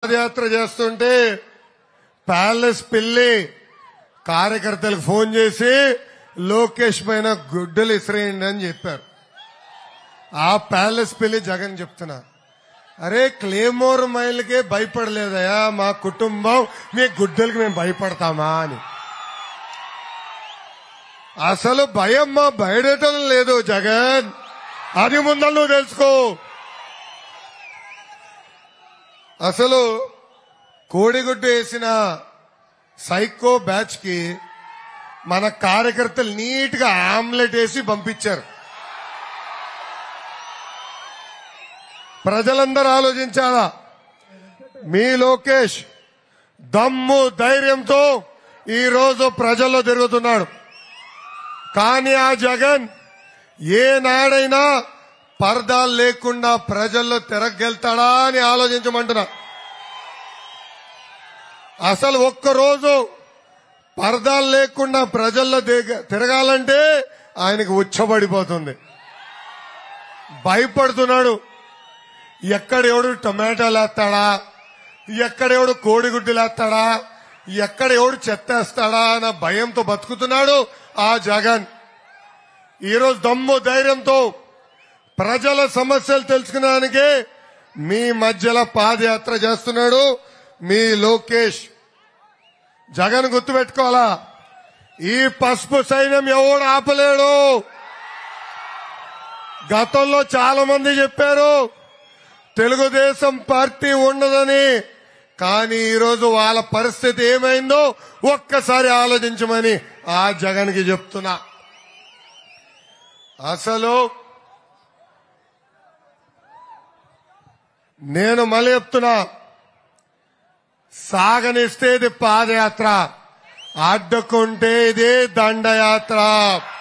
పాదయాత్ర చేస్తుంటే ప్యాలెస్ పిల్లి కార్యకర్తలకు ఫోన్ చేసి లోకేష్ పైన గుడ్డలు ఇసిరేయండి అని చెప్పారు ఆ ప్యాలెస్ పిల్లి జగన్ చెప్తున్నా అరే క్లేమోర్ మైల్కే భయపడలేదయా మా కుటుంబం మీ గుడ్డలకి మేము భయపడతామా అని అసలు భయం మా బయటం లేదు జగన్ అది ముందర నువ్వు తెలుసుకో అసలు కోడిగుడ్డు వేసిన సైకో బ్యాచ్ కి మన కార్యకర్తలు నీట్ గా ఆమ్లెట్ వేసి పంపించారు ప్రజలందరూ ఆలోచించాలా మీ లోకేష్ దమ్ము ధైర్యంతో ఈ రోజు ప్రజల్లో తిరుగుతున్నాడు కానీ ఆ జగన్ ఏ నాడైనా పరదాలు లేకుండా ప్రజల్లో తిరగెళ్తాడా అని ఆలోచించమంటున్నా అసలు ఒక్కరోజు పరదాలు లేకుండా ప్రజల్లో దిగ- తిరగాలంటే ఆయనకు ఉచ్చబడిపోతుంది భయపడుతున్నాడు ఎక్కడెవడు టమాటాలు వేస్తాడా ఎక్కడెవడు కోడిగుడ్డులు వేస్తాడా ఎక్కడెవడు చెత్తేస్తాడా అన్న భయంతో బతుకుతున్నాడు ఆ జగన్ ఈరోజు దమ్ము ధైర్యంతో ప్రజల సమస్యలు తెలుసుకునేదానికి మీ మధ్యలో పాదయాత్ర చేస్తున్నాడు మీ లోకేష్ జగన్ గుర్తుపెట్టుకోవాలా ఈ పసుపు సైన్యం ఎవడు ఆపలేడు గతంలో చాలా మంది చెప్పారు తెలుగుదేశం పార్టీ ఉండదని కానీ ఈరోజు వాళ్ళ పరిస్థితి ఏమైందో ఒక్కసారి ఆలోచించమని ఆ జగన్కి చెప్తున్నా అసలు నేను మళ్ళీ చెప్తున్నా సాగనిస్తే ఇది పాదయాత్ర అడ్డుకుంటే ఇది దండయాత్ర